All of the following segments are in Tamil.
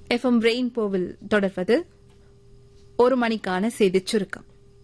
எஃப்எம் ரெயின்போவில் தொடர்வது ஒரு மணிக்கான செய்திச் சுருக்கம்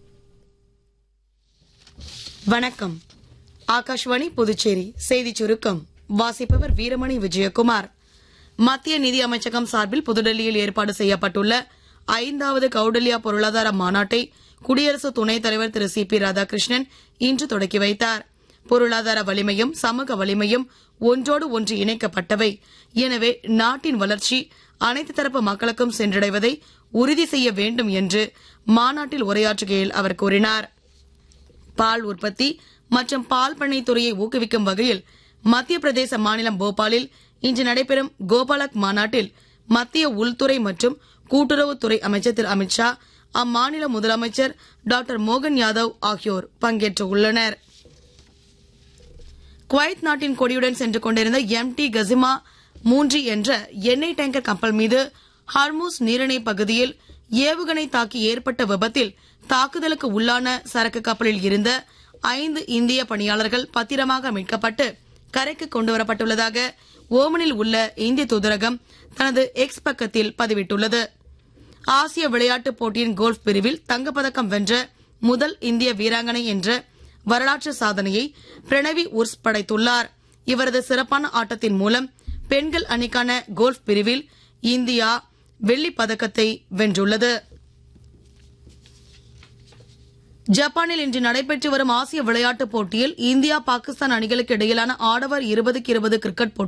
வணக்கம் ஆகாஷ்வாணி புதுச்சேரி செய்திச் சுருக்கம் வாசிப்பவர் வீரமணி விஜயகுமார் மத்திய நிதி அமைச்சகம் சார்பில் புதுடெல்லியில் ஏற்பாடு செய்யப்பட்டுள்ள ஐந்தாவது கௌடல்யா பொருளாதார மாநாட்டை குடியரசு துணைத் தலைவர் திரு சி பி ராதாகிருஷ்ணன் இன்று தொடக்கி வைத்தார் பொருளாதார வலிமையும் சமூக வலிமையும் ஒன்றோடு ஒன்று இணைக்கப்பட்டவை எனவே நாட்டின் வளர்ச்சி அனைத்து தரப்பு மக்களுக்கும் சென்றடைவதை உறுதி செய்ய வேண்டும் என்று மாநாட்டில் உரையாற்றுகையில் அவர் கூறினார் பால் உற்பத்தி மற்றும் பால் பண்ணை துறையை ஊக்குவிக்கும் வகையில் மத்திய பிரதேச மாநிலம் போபாலில் இன்று நடைபெறும் கோபாலக் மாநாட்டில் மத்திய உள்துறை மற்றும் கூட்டுறவுத்துறை அமைச்சர் திரு அமித்ஷா அம்மாநில முதலமைச்சர் டாக்டர் மோகன் யாதவ் ஆகியோர் பங்கேற்ற உள்ளனர் குவைத் நாட்டின் கொடியுடன் சென்று கொண்டிருந்த எம் டி கசிமா மூன்றி என்ற எண்ணெய் டேங்கர் கப்பல் மீது ஹர்மூஸ் நீரிணை பகுதியில் ஏவுகணை தாக்கி ஏற்பட்ட விபத்தில் தாக்குதலுக்கு உள்ளான சரக்கு கப்பலில் இருந்த ஐந்து இந்திய பணியாளர்கள் பத்திரமாக மீட்கப்பட்டு கரைக்கு கொண்டுவரப்பட்டுள்ளதாக ஓமனில் உள்ள இந்திய தூதரகம் தனது எக்ஸ் பக்கத்தில் பதிவிட்டுள்ளது ஆசிய விளையாட்டுப் போட்டியின் கோல்ஃப் பிரிவில் தங்கப்பதக்கம் வென்ற முதல் இந்திய வீராங்கனை என்ற வரலாற்று சாதனையை பிரணவி உர்ஸ் படைத்துள்ளார் இவரது சிறப்பான ஆட்டத்தின் மூலம் பெண்கள் அணிக்கான கோல்ஃப் பிரிவில் இந்தியா வெள்ளிப் பதக்கத்தை வென்றுள்ளது ஜப்பானில் இன்று நடைபெற்று வரும் ஆசிய விளையாட்டுப் போட்டியில் இந்தியா பாகிஸ்தான் அணிகளுக்கு இடையிலான ஆடவர் இருபதுக்கு இருபது கிரிக்கெட் போட்டி